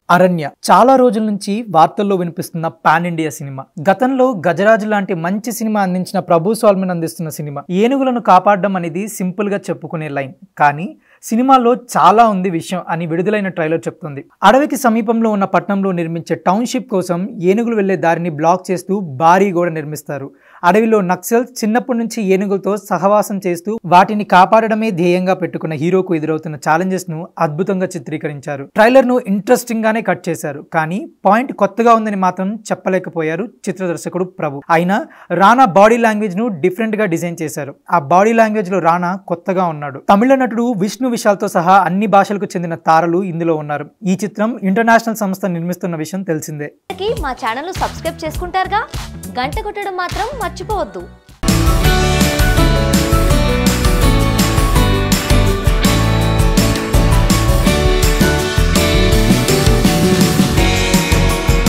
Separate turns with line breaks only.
అరణ్య చాలా రోజుల నుంచి వార్తల్లో వినిపిస్తున్న పాన్ ఇండియా సినిమా గతంలో గజరాజు లాంటి మంచి సినిమా అందించిన ప్రభు స్వాల్మిన్ అందిస్తున్న సినిమా ఏనుగులను కాపాడడం అనేది సింపుల్ గా చెప్పుకునే లైన్ కానీ సినిమాలో చాలా ఉంది విషయం అని విడుదలైన ట్రైలర్ చెప్తుంది అడవికి సమీపంలో ఉన్న పట్టణంలో నిర్మించే టౌన్షిప్ కోసం ఏనుగులు వెళ్లే దారిని బ్లాక్ చేస్తూ భారీ గోడ నిర్మిస్తారు అడవిలో నక్సల్స్ చిన్నప్పటి నుంచి ఏనుగులతో సహవాసం చేస్తూ వాటిని కాపాడడమే ధ్యేయంగా పెట్టుకున్న హీరోకు ఎదురవుతున్న ఛాలెంజెస్ ను అద్భుతంగా చిత్రీకరించారు ట్రైలర్ ను ఇంట్రెస్టింగ్ గానే కట్ చేశారు కానీ పాయింట్ కొత్తగా ఉందని మాత్రం చెప్పలేకపోయారు చిత్ర దర్శకుడు ప్రభు అయినా రానా బాడీ లాంగ్వేజ్ ను డిఫరెంట్ గా డిజైన్ చేశారు ఆ బాడీ లాంగ్వేజ్ లో రానా కొత్తగా ఉన్నాడు తమిళ నటుడు విష్ణు విశాల్తో సహా అన్ని భాషలకు చెందిన తారలు ఇందులో ఉన్నారు ఈ చిత్రం ఇంటర్నేషనల్ సంస్థ నిర్మిస్తున్న విషయం తెలిసిందే
కి మా ఛానల్ సబ్స్క్రైబ్ చేసుకుంటారుగా గంట కొట్టడం మాత్రం మర్చిపోవద్దు